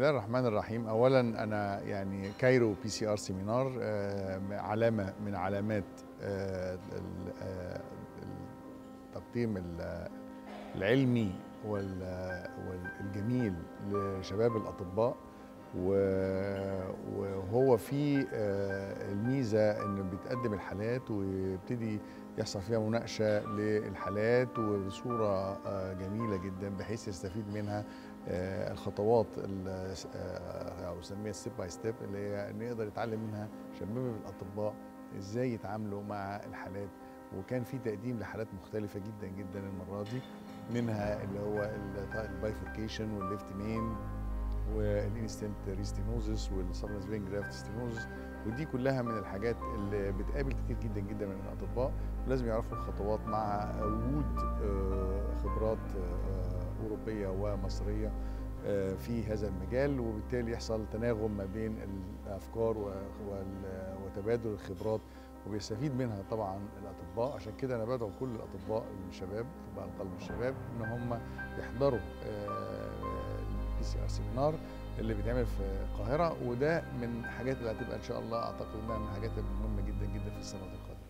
الله الرحمن الرحيم اولا انا يعني كايرو بي سي ار سيمينار علامه من علامات آه، ال- آه، التقديم ال- العلمي وال- والجميل لشباب الاطباء و- وهو في آه، الميزه انه بتقدم الحالات ويبتدي يحصل فيها مناقشه للحالات وبصوره آه، جميله جدا بحيث يستفيد منها آه، الخطوات ال- آه، او نسميها ستيب باي ستيب اللي هي إن يقدر يتعلم منها شباب الاطباء ازاي يتعاملوا مع الحالات وكان في تقديم لحالات مختلفه جدا جدا المره دي منها اللي هو البايفوركيشن والليفت مين والانستنت ريستينوزس والسبنس فين جرافت ستينوزس ودي كلها من الحاجات اللي بتقابل كتير جدا جدا من الاطباء ولازم يعرفوا الخطوات مع وجود آه، خبرات آه، اوروبيه ومصريه آه، في هذا المجال وبالتالي يحصل تناغم ما بين الافكار و- وال- وتبادل الخبرات وبيستفيد منها طبعا الاطباء عشان كده انا بدعو كل الاطباء الشباب اطباء القلب الشباب ان هم يحضروا البي سي ار سيمينار اللي بيتعمل في القاهره وده من الحاجات اللي هتبقى ان شاء الله اعتقد انها من الحاجات المهمه جدا جدا في السنوات القادمه